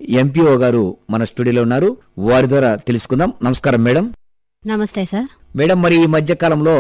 MPO గారు మన స్టూడియోలో ఉన్నారు వారి ద్వారా తెలుసుకుందాం నమస్కారం మేడం నమస్తే సార్ మేడం మరి ఈ మధ్య కాలంలో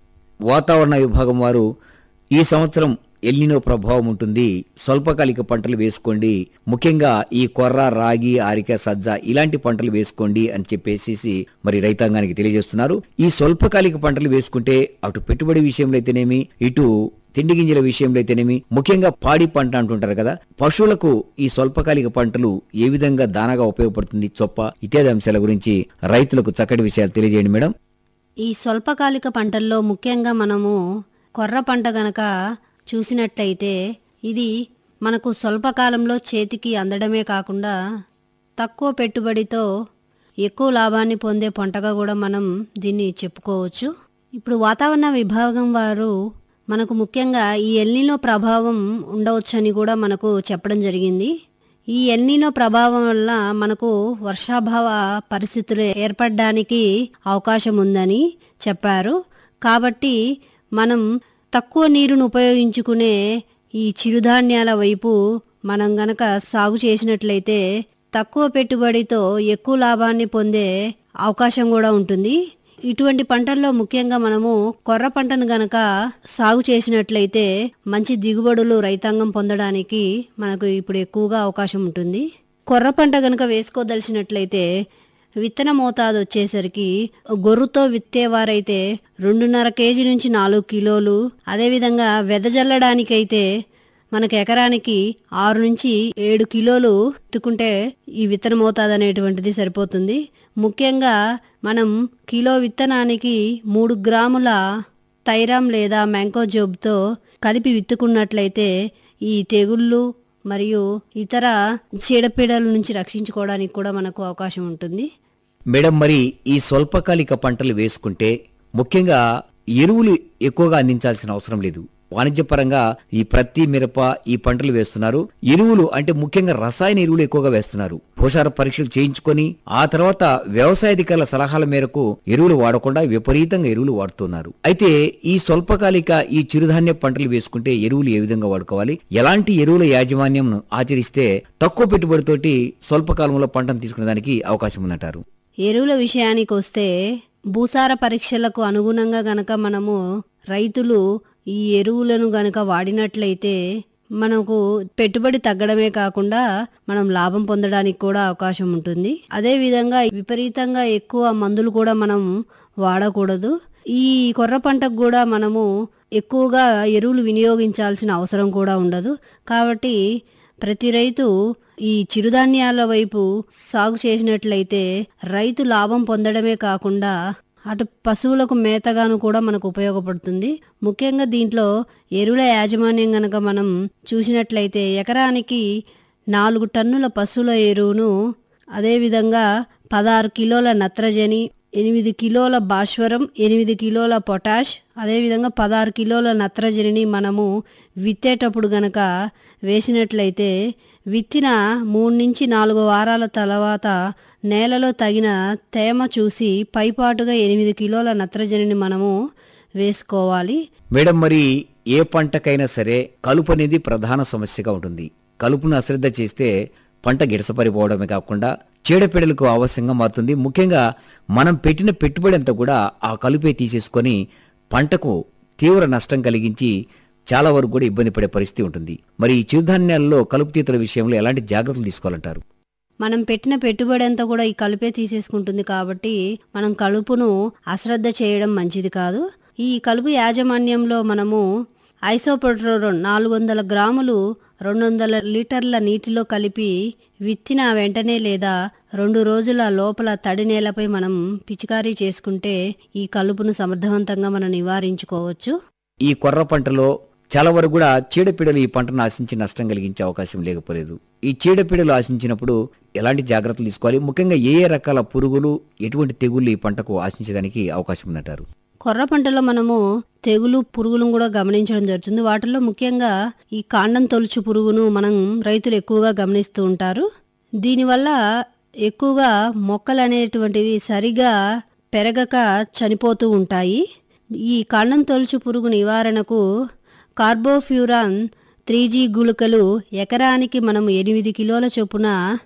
వాతావరణ విభాగం వారు ఈ సంవత్సరం ఎల్నినో ప్రభావం ఉంటుంది స్వల్పకాలిక పంటలు వేసుకోండి ముఖ్యంగా ఈ కొర్ర రాగి ఆరిక సజ్జ ఇలాంటి పంటలు వేసుకోండి అని చెప్పేసి మరి రైతాంగానికి తెలియజేస్తున్నారు ఈ స్వల్పకాలిక పంటలు వేసుకుంటే అటు పెట్టుబడి విషయంలో అయితేనేమి ఇటు తిండి గింజల విషయంలో అయితేనేమి ముఖ్యంగా పాడి పంట అంటుంటారు కదా పశువులకు ఈ స్వల్పకాలిక పంటలు ఏ విధంగా దానగా ఉపయోగపడుతుంది చొప్ప ఇత్యాది అంశాల గురించి రైతులకు చక్కటి విషయాలు తెలియజేయండి మేడం ఈ స్వల్పకాలిక పంటల్లో ముఖ్యంగా మనము కొర్ర పంట గనక చూసినట్లయితే ఇది మనకు స్వల్పకాలంలో చేతికి అందడమే కాకుండా తక్కువ పెట్టుబడితో ఎక్కువ లాభాన్ని పొందే పంటగా కూడా మనం దీన్ని చెప్పుకోవచ్చు ఇప్పుడు వాతావరణ విభాగం వారు మనకు ముఖ్యంగా ఈ ఎల్నినో ప్రభావం ఉండవచ్చని కూడా మనకు చెప్పడం జరిగింది ఈ ఎల్నినో ప్రభావం వల్ల మనకు వర్షాభావ పరిస్థితులు ఏర్పడడానికి అవకాశం ఉందని చెప్పారు కాబట్టి మనం తక్కువ నీరును ఉపయోగించుకునే ఈ చిరుధాన్యాల వైపు మనం గనక సాగు చేసినట్లయితే తక్కువ పెట్టుబడితో ఎక్కువ లాభాన్ని పొందే అవకాశం కూడా ఉంటుంది ఇటువంటి పంటల్లో ముఖ్యంగా మనము కొర్ర పంటను గనక సాగు చేసినట్లయితే మంచి దిగుబడులు రైతాంగం పొందడానికి మనకు ఇప్పుడు ఎక్కువగా అవకాశం ఉంటుంది కొర్ర పంట గనక వేసుకోదలిచినట్లయితే విత్తన మోతాదు వచ్చేసరికి గొర్రుతో విత్తేవారైతే రెండున్నర కేజీ నుంచి నాలుగు కిలోలు అదేవిధంగా వెదజల్లడానికైతే మనకు ఎకరానికి ఆరు నుంచి ఏడు కిలోలు ఎత్తుకుంటే ఈ విత్తన మోతాదు అనేటువంటిది సరిపోతుంది ముఖ్యంగా మనం కిలో విత్తనానికి మూడు గ్రాముల థైరామ్ లేదా మ్యాంకోజోబ్తో కలిపి విత్తుకున్నట్లయితే ఈ తెగుళ్ళు మరియు ఇతర చీడపీడల నుంచి రక్షించుకోవడానికి కూడా మనకు అవకాశం ఉంటుంది మేడం మరి ఈ స్వల్పకాలిక పంటలు వేసుకుంటే ముఖ్యంగా ఎరువులు ఎక్కువగా అందించాల్సిన అవసరం లేదు వాణిజ్యపరంగా ఈ ప్రత్తి మిరప ఈ పంటలు వేస్తున్నారు ఎరువులు అంటే ముఖ్యంగా రసాయన ఎరువులు ఎక్కువగా వేస్తున్నారు పోషార పరీక్షలు చేయించుకొని ఆ తర్వాత వ్యవసాయాధికారుల సలహాల మేరకు ఎరువులు వాడకుండా విపరీతంగా ఎరువులు వాడుతున్నారు అయితే ఈ స్వల్పకాలిక ఈ చిరుధాన్య పంటలు వేసుకుంటే ఎరువులు ఏ విధంగా వాడుకోవాలి ఎలాంటి ఎరువుల యాజమాన్యం ఆచరిస్తే తక్కువ పెట్టుబడితోటి స్వల్పకాలంలో పంటను తీసుకునే దానికి అవకాశం ఉందంటారు ఎరువుల విషయానికి వస్తే భూసార పరీక్షలకు అనుగుణంగా గనక మనము రైతులు ఈ ఎరువులను గనక వాడినట్లయితే మనకు పెట్టుబడి తగ్గడమే కాకుండా మనం లాభం పొందడానికి కూడా అవకాశం ఉంటుంది అదే విధంగా విపరీతంగా ఎక్కువ మందులు కూడా మనం వాడకూడదు ఈ కొర్ర పంటకు కూడా మనము ఎక్కువగా ఎరువులు వినియోగించాల్సిన అవసరం కూడా ఉండదు కాబట్టి ప్రతి రైతు ఈ చిరుధాన్యాల వైపు సాగు చేసినట్లయితే రైతు లాభం పొందడమే కాకుండా అటు పశువులకు మేతగాను కూడా మనకు ఉపయోగపడుతుంది ముఖ్యంగా దీంట్లో ఎరువుల యాజమాన్యం గనక మనం చూసినట్లయితే ఎకరానికి నాలుగు టన్నుల పశువుల ఎరువును అదేవిధంగా పదహారు కిలోల నత్రజని ఎనిమిది కిలోల భాస్వరం ఎనిమిది కిలోల పొటాష్ అదేవిధంగా పదహారు కిలోల నత్రజనిని మనము విత్తేటప్పుడు గనక వేసినట్లయితే విత్తిన మూడు నుంచి నాలుగు వారాల తర్వాత నేలలో తగిన తేమ చూసి పైపాటుగా ఎనిమిది కిలోల నత్రజనిని మనము వేసుకోవాలి మేడం మరి ఏ పంటకైనా సరే కలుపు అనేది ప్రధాన సమస్యగా ఉంటుంది కలుపును అశ్రద్ధ చేస్తే పంట గిడసపరిపోవడమే కాకుండా చీడపీడలకు ఆవశ్యంగా మారుతుంది ముఖ్యంగా మనం పెట్టిన పెట్టుబడి అంతా కూడా ఆ కలుపే తీసేసుకొని పంటకు తీవ్ర నష్టం కలిగించి చాలా వరకు కూడా ఇబ్బంది పడే పరిస్థితి ఉంటుంది మరి ఈ చిరుధాన్యాల్లో కలుపు తీతల విషయంలో ఎలాంటి జాగ్రత్తలు తీసుకోవాలంటారు మనం పెట్టిన పెట్టుబడి అంతా కూడా ఈ కలుపే తీసేసుకుంటుంది కాబట్టి మనం కలుపును అశ్రద్ధ చేయడం మంచిది కాదు ఈ కలుపు యాజమాన్యంలో మనము ఐసోపట్రోన్ నాలుగు వందల గ్రాములు రెండు వందల లీటర్ల నీటిలో కలిపి విత్తిన వెంటనే లేదా రెండు రోజుల లోపల తడి నేలపై మనం పిచికారీ చేసుకుంటే ఈ కలుపును సమర్థవంతంగా మనం నివారించుకోవచ్చు ఈ కొర్ర పంటలో చాలా వరకు కూడా చీడపీడలు ఈ పంటను ఆశించి నష్టం కలిగించే అవకాశం లేకపోలేదు ఈ చీడపీడలు ఆశించినప్పుడు ఎలాంటి జాగ్రత్తలు తీసుకోవాలి ముఖ్యంగా ఏ ఏ రకాల పురుగులు ఎటువంటి తెగుళ్ళు ఈ పంటకు ఆశించడానికి అవకాశం ఉందంటారు కొర్ర పంటలో మనము తెగులు పురుగులను కూడా గమనించడం జరుగుతుంది వాటిల్లో ముఖ్యంగా ఈ కాండం తొలుచు పురుగును మనం రైతులు ఎక్కువగా గమనిస్తూ ఉంటారు దీనివల్ల ఎక్కువగా మొక్కలు అనేటువంటివి సరిగా పెరగక చనిపోతూ ఉంటాయి ఈ కాండం తొలుచు పురుగు నివారణకు కార్బోఫ్యూరాన్ త్రీ జీ గుళికలు ఎకరానికి మనం ఎనిమిది కిలోల చొప్పున